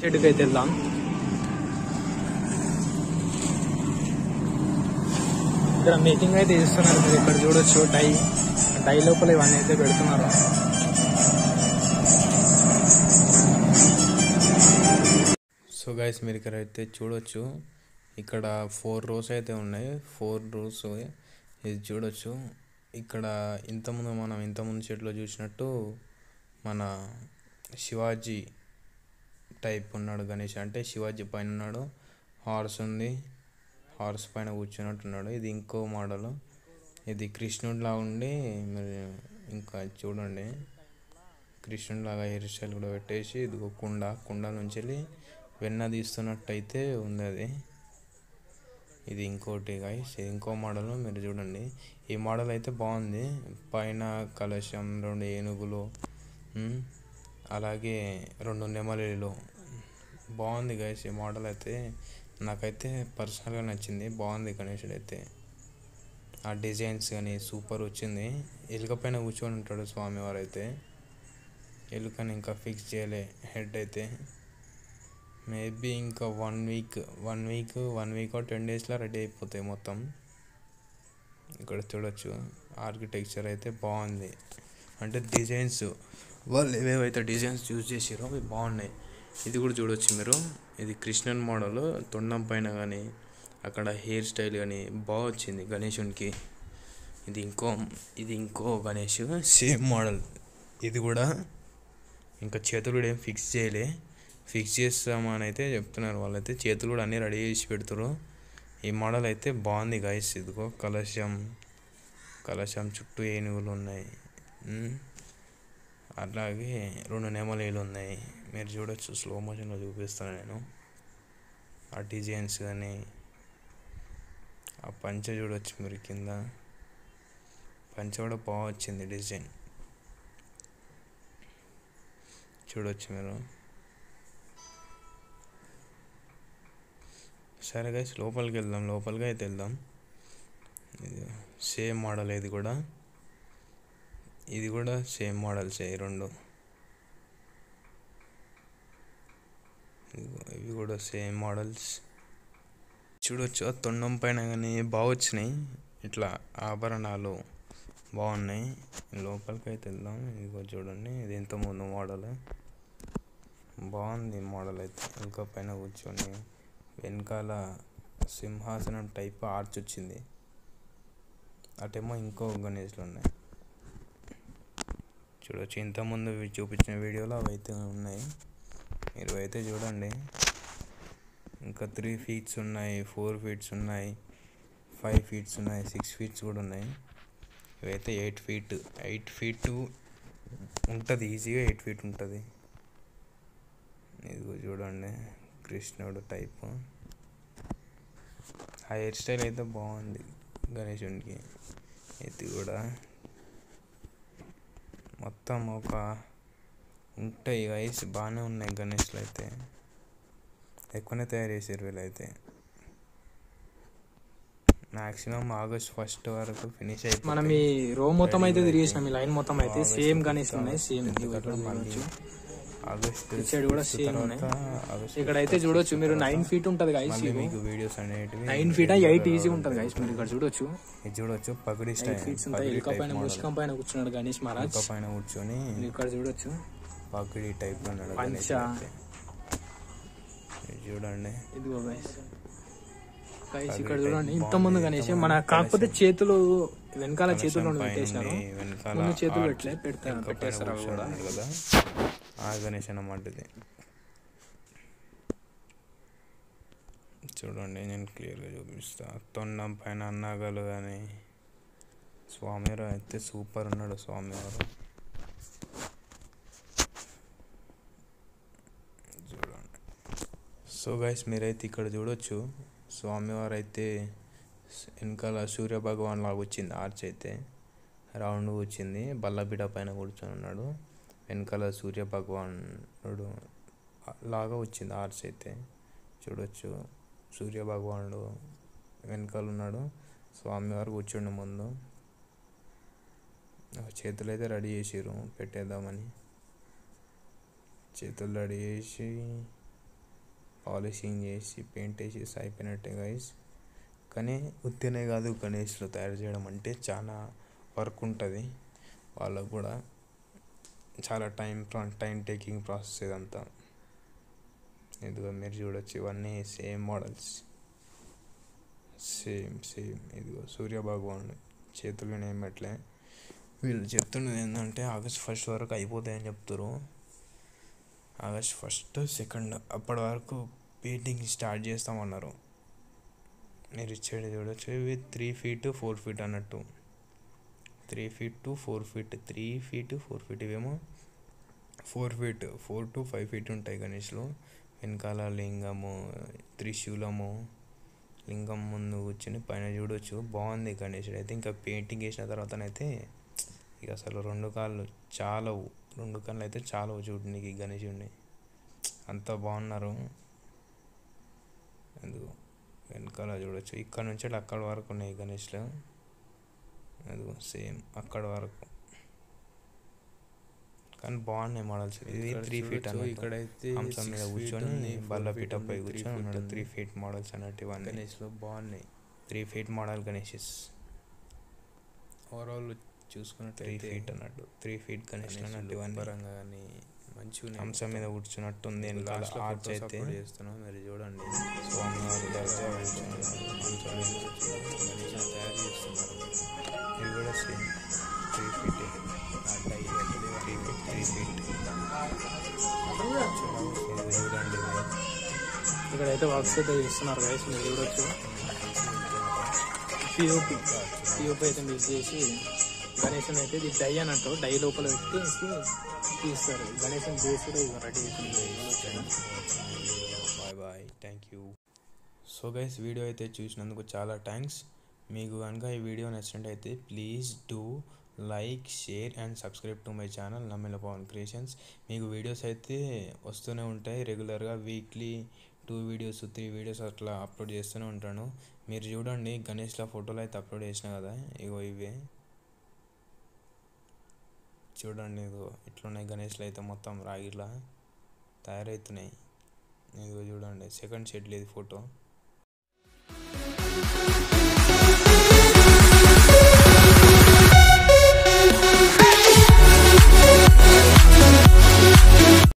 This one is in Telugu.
షెడ్కి అయితే వెళ్దాం ఇక్కడ మేకింగ్ అయితే చేస్తున్నారు మీరు ఇక్కడ చూడొచ్చు డై డై లోపల ఇవన్నీ అయితే పెడుతున్నారు సో గైస్ మీరు ఇక్కడ అయితే చూడొచ్చు ఇక్కడ ఫోర్ రోస్ అయితే ఉన్నాయి ఫోర్ రోస్ ఇది చూడొచ్చు ఇక్కడ ఇంతకుముందు మనం ఇంతకుముందు చెట్లో చూసినట్టు మన శివాజీ టైప్ ఉన్నాడు గణేష్ అంటే శివాజీ పైన ఉన్నాడు హార్స్ ఉంది హార్స్ పైన కూర్చున్నట్టు ఉన్నాడు ఇది ఇంకో మోడల్ ఇది కృష్ణుడిలా ఉండి మరి ఇంకా చూడండి కృష్ణుడిలాగా హెయిర్ స్టైల్ కూడా పెట్టేసి ఇది ఒక కుండ కుండ నుంచి వెళ్ళి వెన్న తీస్తున్నట్టయితే ఉంది అది ఇది ఇంకోటి గైస్ ఇది ఇంకో మోడల్ మీరు చూడండి ఈ మోడల్ అయితే బాగుంది పైన కలశం రెండు ఏనుగులు ఉమ్, అలాగే రెండు నెమలిలు బాగుంది గైస్ ఈ మోడల్ అయితే నాకైతే పర్సనల్గా నచ్చింది బాగుంది గణేశుడు అయితే ఆ డిజైన్స్ కానీ సూపర్ వచ్చింది ఎలుక పైన కూర్చొని ఉంటాడు స్వామివారు అయితే ఎలుకని ఇంకా ఫిక్స్ చేయలే హెడ్ అయితే మేబీ ఇంకా one week one week one week ten డేస్లో రెడీ అయిపోతాయి మొత్తం ఇక్కడ చూడొచ్చు ఆర్కిటెక్చర్ అయితే బాగుంది అంటే డిజైన్స్ వాళ్ళు ఏవేవైతే డిజైన్స్ యూజ్ చేసారో అవి బాగున్నాయి ఇది కూడా చూడొచ్చు మీరు ఇది కృష్ణన్ మోడల్ తొండం పైన కానీ అక్కడ హెయిర్ స్టైల్ కానీ బాగా వచ్చింది గణేశునికి ఇది ఇంకో ఇది ఇంకో గణేష్ సేమ్ మోడల్ ఇది కూడా ఇంకా చేతులు కూడా ఏం ఫిక్స్ చేయలే ఫిక్స్ చేస్తామని అయితే చెప్తున్నారు వాళ్ళైతే చేతులు కూడా అన్నీ రెడీ చేసి పెడతారు ఈ మోడల్ అయితే బాగుంది గైస్ ఇదిగో కలశం కలశం చుట్టూ ఏనుగులు ఉన్నాయి ఉమ్. అలాగే రెండు నెమలీలు ఉన్నాయి మీరు చూడొచ్చు స్లో మోషన్లో చూపిస్తాను నేను ఆ డిజైన్స్ కానీ ఆ పంచ చూడొచ్చు మీరు కింద పంచ కూడా బాగా వచ్చింది డిజైన్ చూడొచ్చు మీరు సరే గైస్ లోపలికి వెళ్దాం లోపలికి అయితే వెళ్దాం ఇది సేమ్ మోడల్ ఇది కూడా ఇది కూడా సేమ్ మోడల్స్ ఈ రెండు ఇదిగో ఇవి కూడా సేమ్ మోడల్స్ చూడొచ్చు ఆ తొండం పైన కానీ బాగా వచ్చినాయి ఇట్లా ఆభరణాలు బాగున్నాయి లోపలికి అయితే వెళ్దాం ఇదిగో చూడండి ఇది ఎంత ముందు మోడల్ బాగుంది మోడల్ అయితే ఇంకా పైన కూర్చొని వెనకాల సింహాసనం టైప్ ఆర్చ్ వచ్చింది అటేమో ఇంకో గణేష్లు ఉన్నాయి చూడొచ్చు ఇంతకుముందు ఇవి చూపించిన వీడియోలో అవి అయితే ఉన్నాయి మీరు అయితే చూడండి ఇంకా త్రీ ఫీట్స్ ఉన్నాయి ఫోర్ ఫీట్స్ ఉన్నాయి ఫైవ్ ఫీట్స్ ఉన్నాయి సిక్స్ ఫీట్స్ కూడా ఉన్నాయి ఇవైతే ఎయిట్ ఫీట్ ఎయిట్ ఫీట్ ఉంటుంది ఈజీగా ఎయిట్ ఫీట్ ఉంటుంది ఇదిగో చూడండి కృష్ణుడు టైప్ ఆ హెయిర్ స్టైల్ అయితే బాగుంది గణేశునికి ఇది కూడా మొత్తం ఒక ఉంటాయి వయసు బాగానే ఉన్నాయి గణేష్లు అయితే ఎక్కువనే తయారు చేసారు వీళ్ళైతే మాక్సిమం ఆగస్ట్ ఫస్ట్ వరకు ఫినిష్ అయిపోయి మనం ఈ రో మొత్తం అయితే తిరిగేసినాం ఈ లైన్ మొత్తం అయితే సేమ్ గణేష్ ఉన్నాయి సేమ్ చూడొచ్చు ఆగస్ట్ ఇటు సైడ్ కూడా సేమ్ ఉన్నాయి ఆగస్ట్ ఇక్కడ అయితే చూడొచ్చు మీరు నైన్ ఫీట్ ఉంటది గైస్ మళ్ళీ మీకు వీడియోస్ అనేటివి నైన్ ఫీట్ ఎయిట్ ఈజీ ఉంటది గైస్ మీరు ఇక్కడ చూడొచ్చు ఇది చూడొచ్చు పగడి ఎయిట్ స్టైల్ ఫీట్స్ ఉంటాయి ఎలుక పైన ముష్కం పైన కూర్చున్నాడు గణేష్ మహారాజ్ ఒక పైన కూర్చొని మీరు ఇక్కడ చూడొచ్చు పగడి టైప్ లో ఉన్నాడు పంచ. గణేష్ అయితే. ఇది చూడండి ఇదిగో గైస్ గైస్ పగడి ఇక్కడ type చూడండి ఇంత బాగుంది. ముందు ఇంత గణేష్ ముందు మన కాకపోతే చేతులు వెనకాల చేతులు కలశం పెట్టేసినారు పైనుండి వెనకాల ముందు చేతులు ఆర్చ్ పెట్టలే పెడతారు వెనక పైన పెట్టేస్తారు అవి కూడా కూర్చొని ఉన్నాడు కదా ఆ గణేష్ అన్నమాట ఇది చూడండి నేను క్లియర్గా చూపిస్తా తొండం పైన అన్నగాలు కానీ స్వామివారు అయితే సూపర్ ఉన్నాడు స్వామివారు చూడండి సో గైస్ మీరైతే ఇక్కడ చూడొచ్చు స్వామివారు అయితే స- వెనకాల సూర్య భగవాన్ లాగా వచ్చింది ఆర్చ్ అయితే రౌండ్ వచ్చింది బల్లబిడ పైన కూర్చొని ఉన్నాడు వెనకాల సూర్య భగవానుడు లాగా వచ్చింది ఆర్చ్ అయితే చూడొచ్చు సూర్య భగవానుడు వెనకాల ఉన్నాడు స్వామివారు కూర్చుండు ముందు ఆ చేతులు అయితే రెడీ చేసిర్రు పెట్టేద్దామని చేతులు రెడీ చేసి పాలిషింగ్ చేసి పెయింట్ వేసేసి అయిపోయినట్టే గైస్ కానీ ఉత్తినే కాదు గణేష్లు తయారు చేయడం అంటే చాలా వర్క్ ఉంటుంది వాళ్ళకు కూడా చాలా టైం టైం టేకింగ్ ప్రాసెస్ ఇదంతా ఇదిగో మీరు చూడొచ్చు ఇవన్నీ సేమ్ మోడల్స్ సేమ్ సేమ్ ఇదిగో సూర్య భగవాన్ చేతులు నేమట్లే వీళ్ళు చెప్తున్నది ఏంటంటే ఆగస్ట్ ఫస్ట్ వరకు అయిపోతాయని చెప్తారు ఆగస్ట్ ఫస్ట్ సెకండ్ అప్పటి వరకు పెయింటింగ్ స్టార్ట్ చేస్తామన్నారు మీరు ఇచ్చేది చూడొచ్చు ఇవి త్రీ ఫీట్ ఫోర్ ఫీట్ అన్నట్టు three feet to four feet three feet four feet ఇవేమో four feet four to five feet ఉంటాయి గణేష్లో వెనకాల లింగము త్రిశూలము లింగం ముందు కూర్చొని పైన చూడొచ్చు బాగుంది గణేశుడు అయితే ఇంకా పెయింటింగ్ వేసిన తర్వాతనైతే ఇక అసలు రెండు కాళ్ళు చాలవు రెండు కళ్ళు అయితే చాలవు చూడడానికి ఈ గణేశుడిని అంత బాగున్నారు ఎందుకు వెనకాల చూడొచ్చు ఇక్కడ నుంచి అక్కడ వరకు ఉన్నాయి గణేష్లు అదిగో సేమ్ అక్కడ వరకు కానీ బాగున్నాయి మోడల్స్ ఇది ఇక్కడ త్రీ ఫీట్ చూడొచ్చు, అన్నట్టు ఇక్కడైతే హంసం మీద six feet కూర్చొని ఉంది, four బల్ల feet పీటపై ఉంది, three కూర్చొని feet ఉన్నాడు ఉంది. త్రీ ఫీట్ మోడల్స్ అన్నట్టు ఇవన్నీ గణేష్లో బాగున్నాయి three feet model Ganeshes overall three చూసుకున్నట్లయితే ఫీట్ అన్నట్టు త్రీ ఫీట్ గణేష్ గణేష్ అన్నట్టు look ఇవన్నీ పరంగా కానీ మంచిగా హంసం మీద కూర్చున్నట్టు ఉంది వెనకాల ఆర్చ్ అయితే చేస్తున్నాం మీరు చూడండి స్వామివారి దర్శనం కూర్చున్నారు. గణేష్ తయారు చేస్తున్నారు ఇది కూడా same three feet three feet three feet చూడండి ఇక్కడైతే వర్క్స్ అయితే చేస్తున్నారు గైస్ మీరు చూడొచ్చు పిఓపి పిఓపి అయితే మిక్స్ చేసి గణేషన్ అయితే ఇది డై అన్నట్టు డై లోపల పెట్టి తీస్తారు గణేషన్ బేస్ కూడా ఇవి ready bye bye thank you so guys video అయితే చూసినందుకు చాలా థ్యాంక్స్ మీకు కనుక ఈ వీడియో నచ్చినట్టయితే please do like share and subscribe to my channel నమ్మిల పవన్ క్రియేషన్స్ మీకు వీడియోస్ అయితే వస్తూనే ఉంటాయి రెగ్యులర్గా weekly two videos three videos అట్లా అప్లోడ్ చేస్తూనే ఉంటాను మీరు చూడండి గణేష్ల ఫోటోలు అయితే అప్లోడ్ చేసిన కదా ఇగో ఇవే చూడండి ఇదిగో ఇట్లున్నాయి గణేష్లు అయితే మొత్తం రాగిలా తయారవుతున్నాయి ఇదిగో చూడండి సెకండ్ షెడ్ లేదు ఫోటో